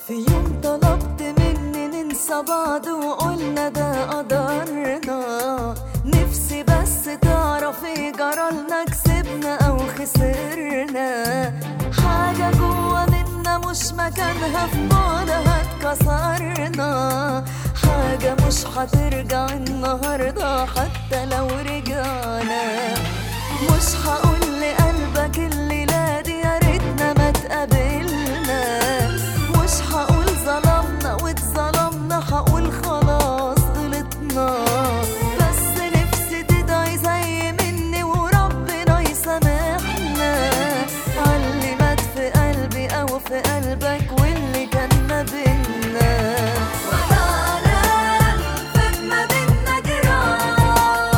في يوم طلبت مني ننسى بعض وقلنا ده قدرنا نفسي بس تعرفي جرالنا كسبنا او خسرنا حاجة جوا منا مش مكانها في بعضها اتكسرنا حاجة مش هترجع النهاردة حتى لو رجعنا مش هقول لقلبك الليلة دي يا ريتنا ما تقابلنا مش هقول ظلمنا واتظلمنا هقول خلاص غلطنا بس نفسي تدعي زي مني وربنا يسامحنا علي مات في قلبي او في قلبك واللي كان ما بينا ولا فات ما بينا جراح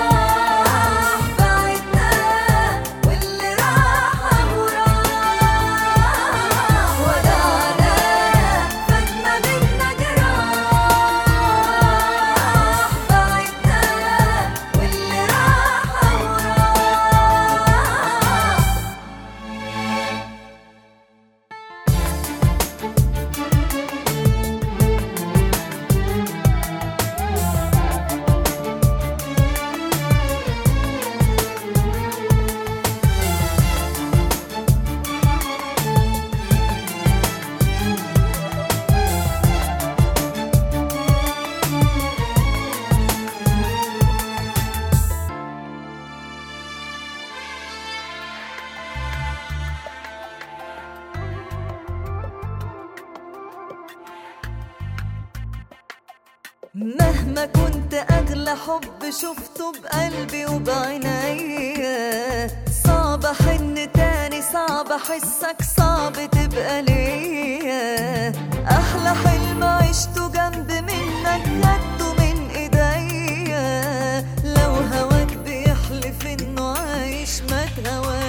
بعدنا واللي راح وراح ولا فات ما بينا جراح بعدنا واللي راح وراح مهما كنت أغلى حب شفته بقلبي وبعينيا صعب أحن تاني صعب أحسك صعب تبقى ليا أحلى حلم عشته جنب منك خدته من إيديا لو هواك بيحلف إنه عايش ما تهواش